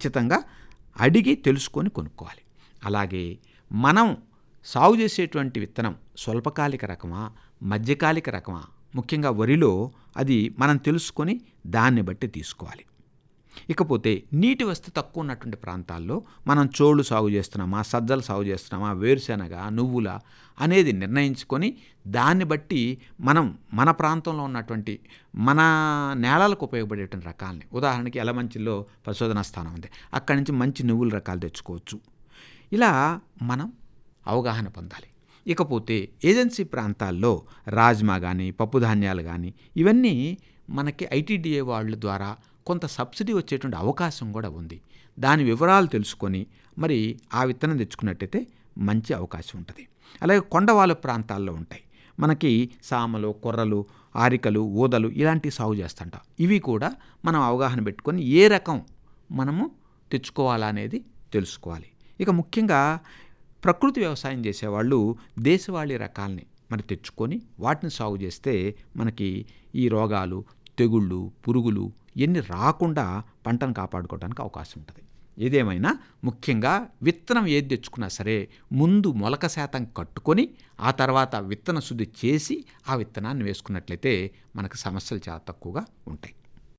ఖచ్చితంగా అడిగి తెలుసుకొని కొనుక్కోవాలి అలాగే మనం సాగు చేసేటువంటి విత్తనం స్వల్పకాలిక రకమా మధ్యకాలిక రకమా ముఖ్యంగా వరిలో అది మనం తెలుసుకొని దాన్ని బట్టి తీసుకోవాలి ఇకపోతే నీటి వస్తు తక్కువ ఉన్నటువంటి ప్రాంతాల్లో మనం చోళ్ళు సాగు చేస్తున్నామా సజ్జలు సాగు చేస్తున్నామా వేరుశెనగ నువ్వుల అనేది నిర్ణయించుకొని దాన్ని బట్టి మనం మన ప్రాంతంలో ఉన్నటువంటి మన నేలలకు ఉపయోగపడేటువంటి రకాలని ఉదాహరణకి ఎలమంచిలో పరిశోధనా స్థానం ఉంది అక్కడి నుంచి మంచి నువ్వుల రకాలు తెచ్చుకోవచ్చు ఇలా మనం అవగాహన పొందాలి ఇకపోతే ఏజెన్సీ ప్రాంతాల్లో రాజ్మా కానీ పప్పు ధాన్యాలు కానీ ఇవన్నీ మనకి ఐటీడీఏ వాళ్ళ ద్వారా కొంత సబ్సిడీ వచ్చేటువంటి అవకాశం కూడా ఉంది దాని వివరాలు తెలుసుకొని మరి ఆ విత్తనం తెచ్చుకున్నట్టయితే మంచి అవకాశం ఉంటుంది అలాగే కొండవాళ్ళ ప్రాంతాల్లో ఉంటాయి మనకి సామలు కొర్రలు ఆరికలు ఊదలు ఇలాంటి సాగు చేస్తుంటాం ఇవి కూడా మనం అవగాహన పెట్టుకొని ఏ రకం మనము తెచ్చుకోవాలా అనేది తెలుసుకోవాలి ఇక ముఖ్యంగా ప్రకృతి వ్యవసాయం చేసేవాళ్ళు దేశవాళీ రకాల్ని మరి తెచ్చుకొని వాటిని సాగు చేస్తే మనకి ఈ రోగాలు తెగుళ్ళు పురుగులు ఎన్ని రాకుండా పంటను కాపాడుకోవడానికి అవకాశం ఉంటుంది ఏదేమైనా ముఖ్యంగా విత్తనం ఏది తెచ్చుకున్నా సరే ముందు మొలక శాతం కట్టుకొని ఆ తర్వాత విత్తన శుద్ధి చేసి ఆ విత్తనాన్ని వేసుకున్నట్లయితే మనకు సమస్యలు చాలా తక్కువగా ఉంటాయి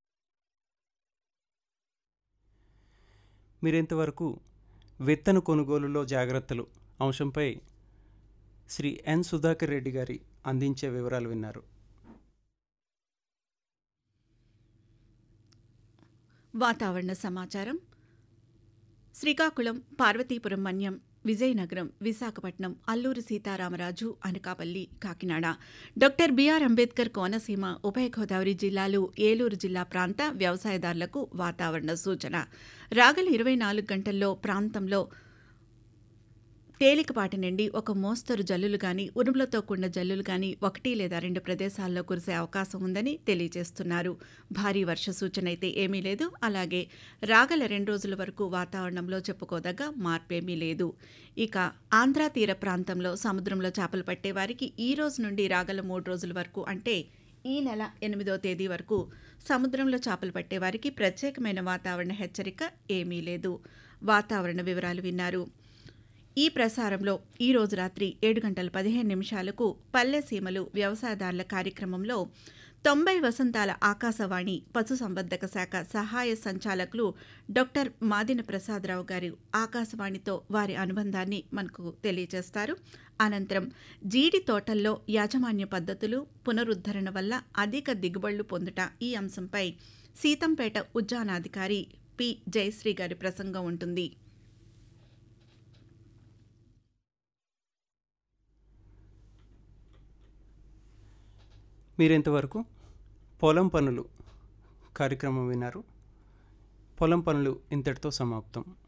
మీరింతవరకు విత్తన కొనుగోలులో జాగ్రత్తలు అంశంపై శ్రీ ఎన్ సుధాకర్ రెడ్డి గారి అందించే వివరాలు విన్నారు వాతావరణ సమాచారం శ్రీకాకుళం పార్వతీపురం మన్యం విజయనగరం విశాఖపట్నం అల్లూరి సీతారామరాజు అనకాపల్లి కాకినాడ డాక్టర్ బిఆర్ అంబేద్కర్ కోనసీమ ఉభయ గోదావరి జిల్లాలు ఏలూరు జిల్లా ప్రాంత వ్యవసాయదారులకు వాతావరణ సూచన రాగల ఇరవై నాలుగు గంటల్లో ప్రాంతంలో తేలికపాటి నుండి ఒక మోస్తరు జల్లులు గాని ఉరుములతో కూడిన జల్లులు గాని ఒకటి లేదా రెండు ప్రదేశాల్లో కురిసే అవకాశం ఉందని తెలియజేస్తున్నారు భారీ వర్ష సూచన అయితే ఏమీ లేదు అలాగే రాగల రెండు రోజుల వరకు వాతావరణంలో చెప్పుకోదగ్గ మార్పేమీ లేదు ఇక ఆంధ్ర తీర ప్రాంతంలో సముద్రంలో చేపలు పట్టే వారికి ఈ రోజు నుండి రాగల మూడు రోజుల వరకు అంటే ఈ నెల ఎనిమిదో తేదీ వరకు సముద్రంలో చేపలు పట్టే వారికి ప్రత్యేకమైన వాతావరణ హెచ్చరిక ఏమీ లేదు వాతావరణ వివరాలు విన్నారు ఈ ప్రసారంలో ఈ రోజు రాత్రి ఏడు గంటల పదిహేను నిమిషాలకు పల్లె సీమలు వ్యవసాయదారుల కార్యక్రమంలో తొంభై వసంతాల ఆకాశవాణి పశుసంవర్ధక శాఖ సహాయ సంచాలకులు డాక్టర్ మాదిన ప్రసాదరావు గారు ఆకాశవాణితో వారి అనుబంధాన్ని మనకు తెలియజేస్తారు అనంతరం జీడి తోటల్లో యాజమాన్య పద్ధతులు పునరుద్ధరణ వల్ల అధిక దిగుబడులు పొందుట ఈ అంశంపై సీతంపేట ఉద్యానాధికారి పి జయశ్రీ గారి ప్రసంగం ఉంటుంది మీరింతవరకు పొలం పనులు కార్యక్రమం విన్నారు పొలం పనులు ఇంతటితో సమాప్తం